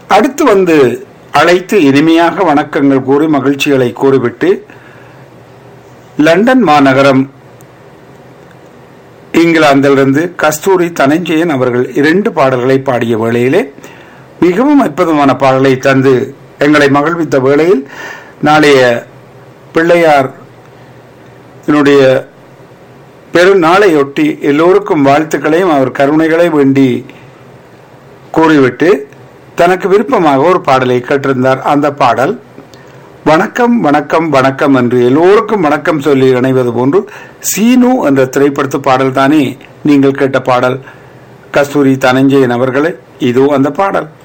அடுத்து வந்து அழைத்து இனிமையாக வணக்கங்கள் கூறி மகிழ்ச்சிகளை கூறிவிட்டு லண்டன் மாநகரம் இங்கிலாந்திலிருந்து கஸ்தூரி தனஞ்சயன் அவர்கள் இரண்டு பாடல்களை பாடிய வேளையிலே மிகவும் அற்புதமான பாடலை தந்து எங்களை மகிழ்வித்த வேளையில் நாளைய பிள்ளையார் என்னுடைய பெருநாளையொட்டி எல்லோருக்கும் வாழ்த்துக்களையும் அவர் கருணைகளை வேண்டி கூறிவிட்டு தனக்கு விருப்பமாக ஒரு பாடலை கேட்டிருந்தார் அந்த பாடல் வணக்கம் வணக்கம் வணக்கம் என்று எல்லோருக்கும் வணக்கம் சொல்லி இணைவது போன்று சீனு என்ற திரைப்படத்து பாடல் தானே நீங்கள் கேட்ட பாடல் கஸ்தூரி தனஞ்சயன் அவர்களே இதோ அந்த பாடல்